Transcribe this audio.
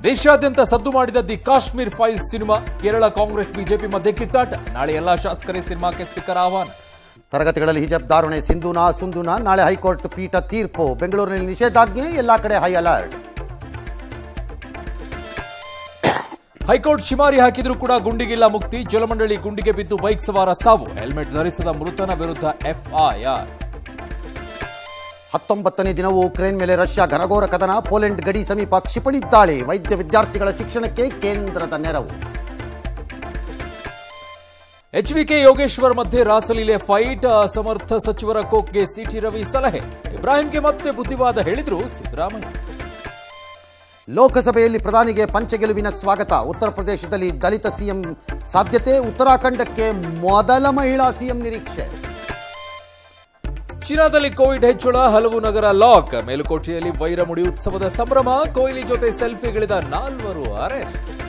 ದೇಶಾದ್ಯಂತ ಸದ್ದು ಮಾಡಿದ the Kashmir files cinema Kerala Congress BJP ಮಧ್ಯೆ ಕಿತ್ತಾಟ ನಾಳೆ ಎಲ್ಲಾ ಶಾಸಕರೇ ಸಿನಿಮಾಕ್ಕೆ ಸ್ಪೀಕರ್ ಆಹ್ವಾನ ತರಗತಿಗಳಲ್ಲಿ ಹಿಜಬ್ ಧಾರಣೆ ಸಿಂಧುನಾ ಸುಂದುನಾ ನಾಳೆ ಹೈಕೋರ್ಟ್ ಪೀಠ ತೀರ್ಪು ಬೆಂಗಳೂರಿನಲ್ಲಿ ನಿಷೇಧಾಜ್ಞೆ ಎಲ್ಲಾ ಕಡೆ ಹೈ ಅಲರ್ಟ್ ಹೈಕೋರ್ಟ್ ಶಿಮಾರಿ ಹಾಕಿದ್ರೂ ಕೂಡ ಗುಂಡಿಗಿಲ್ಲ ಮುಕ್ತಿ ಜಲಮಂಡಳಿ ಗುಂಡಿಗೆ ಬಿದ್ದು ಬೈಕ್ ಸವಾರ ಸಾವು ಹೆಲ್ಮೆಟ್ ಧರಿಸದ ಮೃತನ ವಿರುದ್ಧ ಎಫ್ಐಆರ್ ಹತ್ತೊಂಬತ್ತನೇ ದಿನವೂ ಉಕ್ರೇನ್ ಮೇಲೆ ರಷ್ಯಾ ಘನಘೋರ ಕದನ ಪೋಲೆಂಡ್ ಗಡಿ ಸಮೀಪ ಕ್ಷಿಪಣಿ ದಾಳಿ ವೈದ್ಯ ವಿದ್ಯಾರ್ಥಿಗಳ ಶಿಕ್ಷಣಕ್ಕೆ ಕೇಂದ್ರದ ನೆರವು ಎಚ್ಡಿಕೆ ಯೋಗೇಶ್ವರ್ ಮಧ್ಯೆ ರಾಸಲೀಲೆ ಫೈಟ್ ಅಸಮರ್ಥ ಸಚಿವರ ಕೋಕ್ಗೆ ಸಿಟಿ ರವಿ ಸಲಹೆ ಇಬ್ರಾಹಿಂಗೆ ಮತ್ತೆ ಬುದ್ಧಿವಾದ ಹೇಳಿದ್ರು ಸಿದ್ದರಾಮಯ್ಯ ಲೋಕಸಭೆಯಲ್ಲಿ ಪ್ರಧಾನಿಗೆ ಪಂಚಗೆಲುವಿನ ಸ್ವಾಗತ ಉತ್ತರ ಪ್ರದೇಶದಲ್ಲಿ ದಲಿತ ಸಿಎಂ ಸಾಧ್ಯತೆ ಉತ್ತರಾಖಂಡಕ್ಕೆ ಮೊದಲ ಮಹಿಳಾ ಸಿಎಂ ನಿರೀಕ್ಷೆ ಚೀನಾದಲ್ಲಿ ಕೋವಿಡ್ ಹೆಚ್ಚಳ ಹಲವು ನಗರ ಲಾಕ್ ಮೇಲುಕೋಟೆಯಲ್ಲಿ ವೈರಮುಡಿ ಉತ್ಸವದ ಸಂಭ್ರಮ ಕೊಹ್ಲಿ ಜೊತೆ ಸೆಲ್ಫಿಗಿಳಿದ ನಾಲ್ವರು ಅರೆಸ್ಟ್